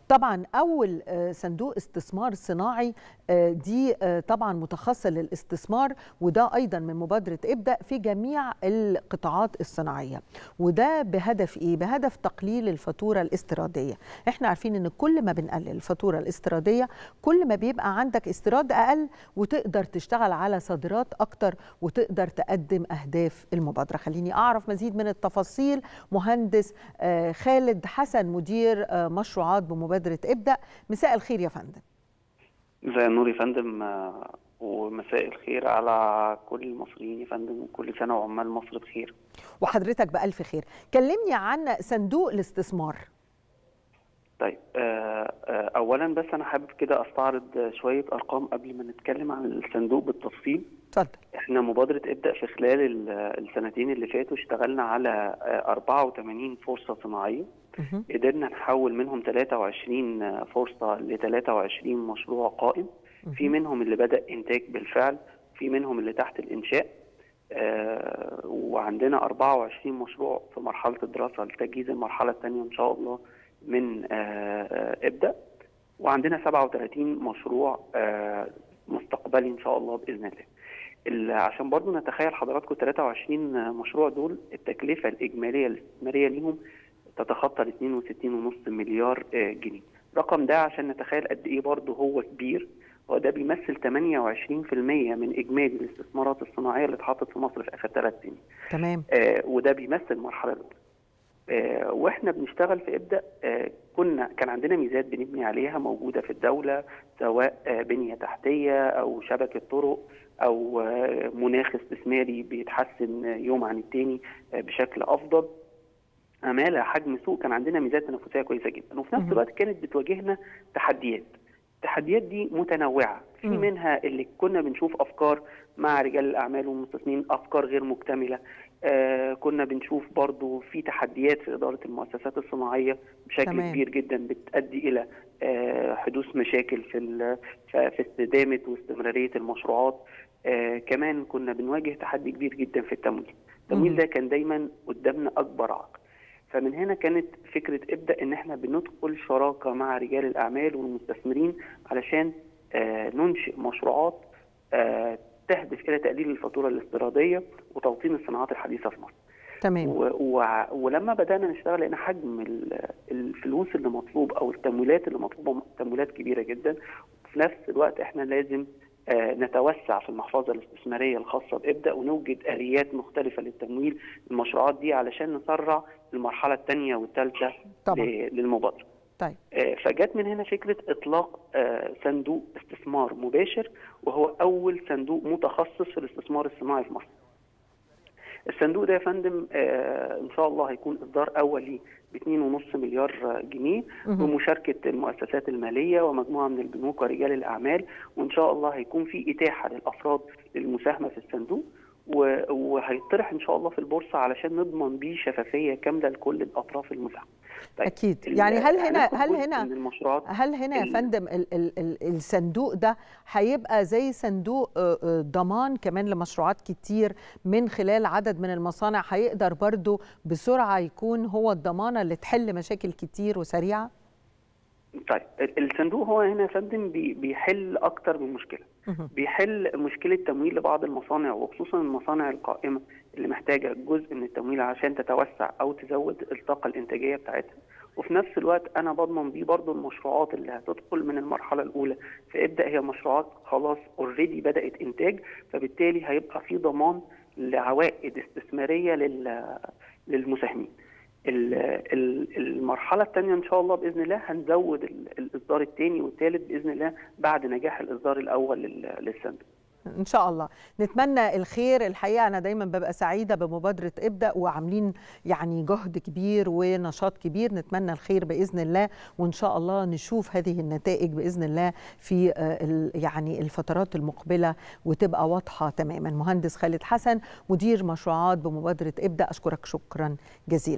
طبعا اول صندوق استثمار صناعي دي طبعا متخصصه للاستثمار وده ايضا من مبادره ابدا في جميع القطاعات الصناعيه وده بهدف ايه بهدف تقليل الفاتوره الاستيراديه احنا عارفين ان كل ما بنقلل الفاتوره الاستيراديه كل ما بيبقى عندك استيراد اقل وتقدر تشتغل على صادرات اكتر وتقدر تقدم اهداف المبادره خليني اعرف مزيد من التفاصيل مهندس خالد حسن مدير مشروعات بمبادره ابدا مساء الخير يا فندم مساء النور يا فندم ومساء الخير على كل المصريين يا فندم وكل سنه وعمال مصر بخير وحضرتك بألف خير كلمني عن صندوق الاستثمار طيب اولا بس انا حابب كده استعرض شويه ارقام قبل ما نتكلم عن الصندوق بالتفصيل اتفضل احنا مبادره ابدا في خلال السنتين اللي فاتوا اشتغلنا على 84 فرصه صناعيه قدرنا نحول منهم 23 فرصه ل 23 مشروع قائم في منهم اللي بدا انتاج بالفعل في منهم اللي تحت الانشاء آه وعندنا 24 مشروع في مرحله الدراسه لتجهيز المرحله الثانيه ان شاء الله من آه ابدا وعندنا 37 مشروع آه مستقبلي ان شاء الله باذن الله عشان برضو نتخيل حضراتكم 23 مشروع دول التكلفه الاجماليه الاستثماريه ليهم تتخطى ال 62.5 مليار جنيه الرقم ده عشان نتخيل قد ايه برضو هو كبير هو ده بيمثل 28% من اجمالي الاستثمارات الصناعيه اللي اتحطت في مصر في اخر ثلاث سنين. تمام. آه وده بيمثل المرحله الاولى. آه واحنا بنشتغل في ابدا آه كنا كان عندنا ميزات بنبني عليها موجوده في الدوله سواء آه بنيه تحتيه او شبكه طرق او آه مناخ استثماري بيتحسن يوم عن التاني آه بشكل افضل. عماله حجم سوق كان عندنا ميزات تنافسيه كويسه جدا وفي نفس الوقت كانت بتواجهنا تحديات. التحديات دي متنوعه في منها اللي كنا بنشوف افكار مع رجال الاعمال والمستثمرين افكار غير مكتمله آه كنا بنشوف برضو في تحديات في اداره المؤسسات الصناعيه بشكل تمام. كبير جدا بتؤدي الى آه حدوث مشاكل في في استدامه واستمراريه المشروعات آه كمان كنا بنواجه تحدي كبير جدا في التمويل التمويل ده كان دايما قدامنا اكبر عائق فمن هنا كانت فكره ابدا ان احنا بندخل شراكه مع رجال الاعمال والمستثمرين علشان آه ننشئ مشروعات آه تهدف الى تقليل الفاتوره الاستيراديه وتوطين الصناعات الحديثه في مصر. تمام و و ولما بدانا نشتغل لقينا حجم الفلوس اللي مطلوب او التمويلات اللي مطلوبه تمويلات كبيره جدا وفي نفس الوقت احنا لازم آه نتوسع في المحفظه الاستثماريه الخاصه بابدا ونوجد اليات مختلفه للتمويل المشروعات دي علشان نسرع المرحله الثانيه والثالثه للمبادره. طيب آه فجت من هنا فكره اطلاق آه صندوق استثمار مباشر وهو اول صندوق متخصص في الاستثمار الصناعي في مصر. الصندوق ده يا فندم آه ان شاء الله هيكون اصدار اول ليه ب 2.5 مليار جنيه بمشاركه المؤسسات الماليه ومجموعه من البنوك ورجال الاعمال وان شاء الله هيكون في اتاحه للافراد للمساهمه في الصندوق وهيطرح ان شاء الله في البورصه علشان نضمن بيه شفافيه كامله لكل الاطراف المساهمه. طيب اكيد يعني هل هنا هل هنا المشروعات هل هنا يا فندم ال ال ال الصندوق ده هيبقى زي صندوق ضمان كمان لمشروعات كتير من خلال عدد من المصانع هيقدر برضو بسرعه يكون هو الضمانه اللي تحل مشاكل كتير وسريعه؟ طيب الصندوق هو هنا يا فندم بيحل اكتر من مشكله بيحل مشكله تمويل لبعض المصانع وخصوصا المصانع القائمه اللي محتاجه جزء من التمويل عشان تتوسع او تزود الطاقه الانتاجيه بتاعتها وفي نفس الوقت انا بضمن بيه برضو المشروعات اللي هتدخل من المرحله الاولى فابدا هي مشروعات خلاص اوريدي بدات انتاج فبالتالي هيبقى في ضمان لعوائد استثماريه للمساهمين المرحله الثانيه ان شاء الله باذن الله هنزود الاصدار الثاني والثالث باذن الله بعد نجاح الاصدار الاول للصندوق ان شاء الله نتمنى الخير الحقيقه انا دايما ببقى سعيده بمبادره ابدا وعاملين يعني جهد كبير ونشاط كبير نتمنى الخير باذن الله وان شاء الله نشوف هذه النتائج باذن الله في يعني الفترات المقبله وتبقى واضحه تماما مهندس خالد حسن مدير مشروعات بمبادره ابدا اشكرك شكرا جزيلا